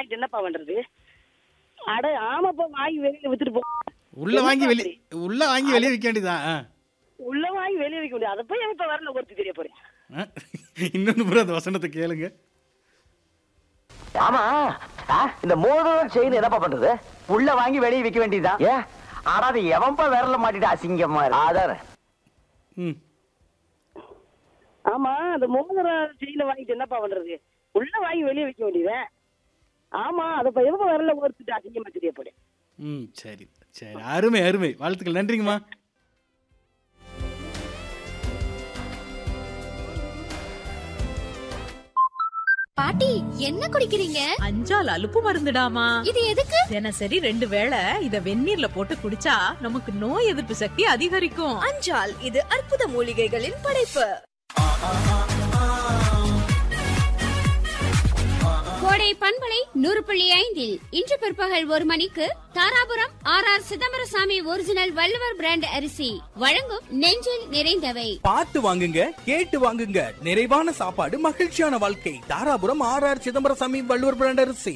வாங்கிட்டு என்னப்பா பண்றது அட ஆமாப்பா வாங்கி வெளியில வித்துட்டு போ உள்ள வாங்கி என்னப்பா வெளி உள்ள வாங்கி வெளியே விற்க வேண்டியதான் ஆ. உள்ள வாங்கி வெளியே வைக்க முடியாது அதை போய் எப்ப வரல ஒருத்தி தெரிய போறேன் ஆ. இன்னொன்னு பூரா அந்த வசனத்தை கேளுங்க ஆமா ஆ, இந்த மோதிரம் செயின் என்னப்பா பண்றது உள்ள வாங்கி வெளியே விற்க வேண்டியதுதான் ஏன் ஆனா அது எவன்பா விரல மாட்டிட்டு அசிங்கமா இருக்கு அதான ம் ஆமா அந்த மோதிர செயில வாங்கிட்டு என்னப்பா பண்றது உள்ள வாங்கி வெளியே வைக்க வேண்டியது ஆமா அதை போய் எப்ப வரல ஒருத்திட்டு அசிங்கமா தெரிய போறேன் ம் சரி சரி அருமை அருமை வாழ்த்துக்கள் நன்றிங்கம்மா பாட்டி என்ன குடிக்கிறீங்க அஞ்சால் அலுப்பு மருந்துடாமா இது எதுக்கு தினசரி ரெண்டு வேளை இத வெந்நீர்ல போட்டு குடிச்சா நமக்கு நோய் எதிர்ப்பு சக்தி அதிகரிக்கும் அஞ்சால் இது அற்புத மூலிகைகளின் படைப்பு கோடை பண்பலை நூறு புள்ளி ஐந்தில் இன்று பிற்பகல் ஒரு மணிக்கு Dharapuram R R Chidambarasamy original Valluvar brand அரிசி வழங்கும் நெஞ்சில் நிறைந்தவை பார்த்து வாங்குங்க கேட்டு வாங்குங்க நிறைவான சாப்பாடு மகிழ்ச்சியான வாழ்க்கை Dharapuram R R Chidambarasamy Valluvar brand அரிசி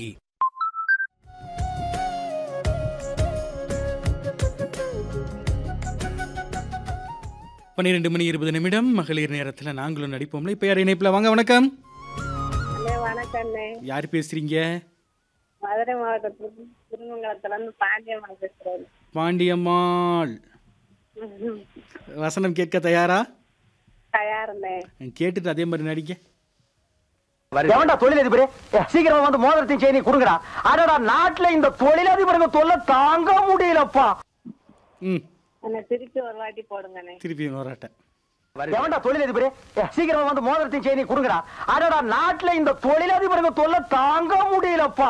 பன்னிரெண்டு மணி இருபது நிமிடம் மகளிர் நேரத்தில் நாங்களும் நடிப்போம்ல இப்போ யார் இணைப்பில் வாங்க வணக்கம் வணக்கண்ணே யார் பேசுறீங்க மதுரை மாவட்டத்தில் திருமங்கலத்துல இருந்து பாண்டியம்மா பேசுறேன் பாண்டியம்மாள் வசனம் கேட்க தயாரா தயாருண்ணே கேட்டுட்டு அதே மாதிரி நடிக்க எவன்டா தொழிலதிபர் சீக்கிரமா வந்து மோதிரத்தையும் செயினையும் கொடுங்கடா அடடா நாட்டுல இந்த தொழிலதிபருங்க தொல்லை தாங்க முடியலப்பா ம் என்னை திருப்பி ஒரு வாட்டி போடுங்கண்ணே திருப்பி நோராட்டேன் எவன்டா தொழிலதிபர் சீக்கிரமா வந்து மோதிரத்தையும் செயினையும் கொடுங்கடா அடடா நாட்டுல இந்த தொழிலதிபருங்க தொல்லை தாங்க முடியலப்பா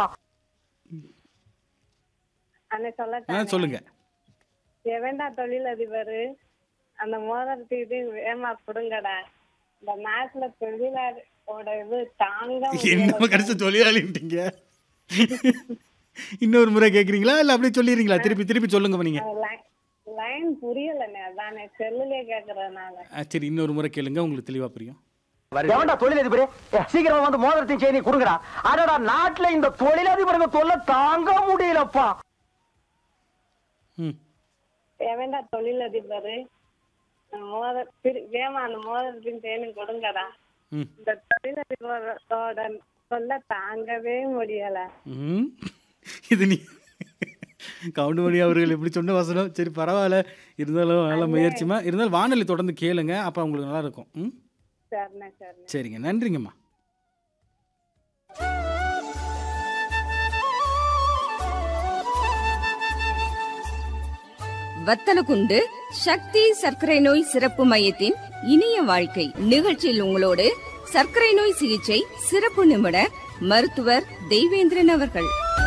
அண்ணே ஆ சொல்ல சொல்லுங்க எவன்டா தொழிலதிபர் அந்த மோதிரத்துக்கு வேமா கொடுங்கடா இந்த நாட்டுல தொழிலாளோட இது தாங்க என்ன முடியல. கடைசி தொழிலாளின்ட்டீங்க இன்னொரு முறை கேட்குறீங்களா இல்லை அப்படியே சொல்லிடுறீங்களா திருப்பி திருப்பி சொல்லுங்க நீங்க அந்த லை- லைன் புரியலண்ணே அதானே செல்லுலயே கேக்குறதுனால ஆ, சரி இன்னொரு முறை கேளுங்க உங்களுக்கு தெளிவா புரியும் எவன்டா தொழிலதிபர் சீக்கிரமா வந்து மோதிரத்தையும் செயினையும் கொடுங்கடா அடடா நாட்டுல இந்த தொழிலதிபருங்க தொல்லை தாங்க முடியலப்பா ம் எவன்டா தொழிலதிபர் மோத திரு- வேமா அந்த மோதிரத்தின் தேனும் கொடுங்கடா ம் இந்த தொழிலதிபரோட சொல்ல தாங்கவே முடியல ம் இது நீ கவுண்டமணி அவர்கள் எப்படி சொன்ன வசனம் சரி பரவாயில்ல இருந்தாலும் நல்ல முயற்சிமா இருந்தாலும் வானொலி தொடர்ந்து கேளுங்க அப்போ உங்களுக்கு நல்லா இருக்கும் ம் சரிண்ணே சரிண்ணே சரிங்க நன்றிங்கம்மா வத்தலகுண்டு சக்தி சர்க்கரை நோய் சிறப்பு மையத்தின் இனிய வாழ்க்கை நிகழ்ச்சியில் உங்களோடு சர்க்கரை நோய் சிகிச்சை சிறப்பு நிபுணர் மருத்துவர் தெய்வேந்திரன் அவர்கள்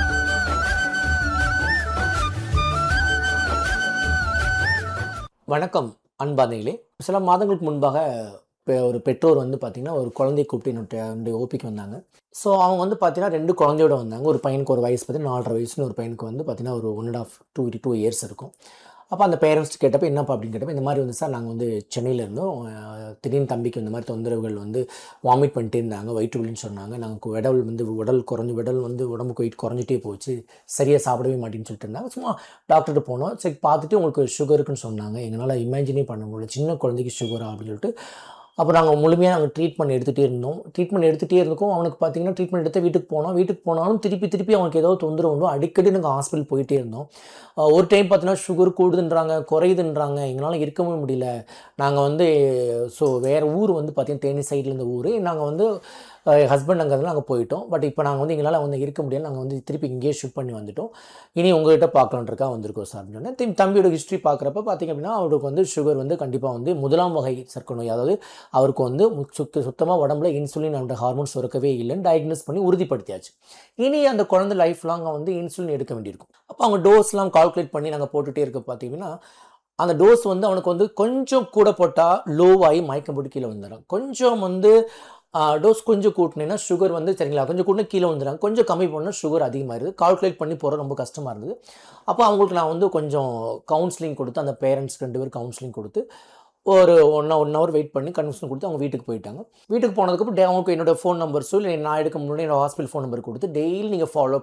வணக்கம் அன்பாதைகளே சில மாதங்களுக்கு முன்பாக பெ- ஒரு பெற்றோர் வந்து பார்த்திங்கன்னா ஒரு குழந்தையை கூப்பிட்டு என்னுடைய என்னுடைய ஓபிக்கு வந்தாங்க ஸோ அவங்க வந்து பார்த்தீங்கன்னா ரெண்டு குழந்தையோட வந்தாங்க ஒரு பையனுக்கு ஒரு வயசு பார்த்தீங்கன்னா நாலரை வயசுன்னு ஒரு பையனுக்கு வந்து பார்த்தீங்கன்னா ஒரு one and half two two years இருக்கும் அப்போ அந்த பேரண்ட்ஸ் கேட்டப்போ என்னப்பா அப்படின்னு கேட்டப்போ இந்த மாதிரி வந்து சார் நாங்கள் வந்து சென்னையில் இருந்தோம் அஹ், திடீர்னு தம்பிக்கு இந்த மாதிரி தொந்தரவுகள் வந்து வாமிட் பண்ணிட்டே இருந்தாங்க வயிற்று வலின்னு சொன்னாங்க நாங்கள் உடல் வந்து உடல் குறைஞ்சு உடல் வந்து உடம்புக்கு வெயிட் குறைஞ்சிட்டே போச்சு சரியாக சாப்பிடவே மாட்டேன்னு சொல்லிட்டு இருந்தாங்க சும்மா டாக்டர்கிட்ட போனோம் சரி பார்த்துட்டு உங்களுக்கு சுகர் இருக்குன்னு சொன்னாங்க எங்களால் இமேஜினே பண்ண முடியல சின்ன குழந்தைக்கு சுகரா அப்படின்னு சொல்லிட்டு அப்போ நாங்கள் முழுமையாக நாங்கள் ட்ரீட்மெண்ட் எடுத்துகிட்டே இருந்தோம் ட்ரீட்மெண்ட் எடுத்துகிட்டே இருந்தோம் அவனுக்கு பார்த்தீங்கன்னா ட்ரீட்மெண்ட் எடுத்து வீட்டுக்கு போனோம் வீட்டுக்கு போனாலும் திருப்பி திருப்பி அவனுக்கு ஏதோ தொந்தரவு உண்டோ அடிக்கடி நாங்கள் ஹாஸ்பிட்டல் போயிட்டே இருந்தோம் அஹ் ஒரு டைம் பார்த்தீங்கன்னா சுகர் கூடுதுன்றாங்க குறையுதுன்றாங்க எங்களால் இருக்கவே முடியல நாங்கள் வந்து ஸோ வேறு ஊர் வந்து பார்த்தீங்கன்னா தேனி சைடில் இருந்த ஊர் நாங்கள் வந்து ஹஸ்பண்ட் அங்கே நாங்கள் போயிட்டோம் பட் இப்போ நாங்கள் வந்து எங்களால் வந்து இருக்க முடியல நாங்கள் வந்து திருப்பி இங்கேயே ஷிஃப்ட் பண்ணி வந்துட்டோம் இனி உங்கள்கிட்ட பார்க்கலான்றக்கா வந்திருக்கோம் சார் அப்படின்னு சொன்னேன் திரும்பி தம்பியோட ஹிஸ்ட்ரி பார்க்குறப்ப பார்த்தீங்க அப்படின்னா அவருக்கு வந்து சுகர் வந்து கண்டிப்பாக வந்து முதலாம் வகை சர்க்கரை நோய் அதாவது அவருக்கு வந்து மு- சுத்த சுத்தமாக உடம்புல இன்சுலின் அந்த ஹார்மோன் சுரக்கவே இல்லைன்னு டயக்னோஸ் பண்ணி உறுதிப்படுத்தியாச்சு இனி அந்த குழந்தை லைஃப் லாங் வந்து இன்சுலின் எடுக்க வேண்டியிருக்கும் அப்போ அவங்க டோஸ்லாம் கால்குலேட் பண்ணி நாங்கள் போட்டுகிட்டே இருக்க பார்த்தீங்கன்னா அந்த டோஸ் வந்து அவனுக்கு வந்து கொஞ்சம் கூட போட்டால் லோவாகி மயக்கம் போட்டு கீழே வந்துடும் கொஞ்சம் வந்து டோஸ் கொஞ்சம் கூட்டினீங்கன்னா சுகர் வந்து சரிங்களா கொஞ்சம் கூட்டினா கீழே வந்துடுறாங்க கொஞ்சம் கம்மி பண்ணால் சுகர் அதிகமாகிடுது கால்குலேட் பண்ணி போகிற ரொம்ப கஷ்டமாக இருந்தது அப்போ அவங்களுக்கு நான் வந்து கொஞ்சம் கவுன்சிலிங் கொடுத்து அந்த பேரண்ட்ஸ் ரெண்டு பேர் கவுன்சிலிங் கொடுத்து ஒரு ஒன் ஒன் ஹவர் வெயிட் பண்ணி கன்வின்ஸ் கொடுத்து அவங்க வீட்டுக்கு போயிட்டாங்க வீட்டுக்கு போனதுக்கப்புறம் டே- அவங்களுக்கு என்னோட ஃபோன் நம்பர்ஸோ இல்லை நான் எடுக்க முன்னாடி என்னோட ஹாஸ்பிட்டல் ஃபோன் நம்பர் கொடுத்து டெய்லி நீங்கள் ஃபாலோ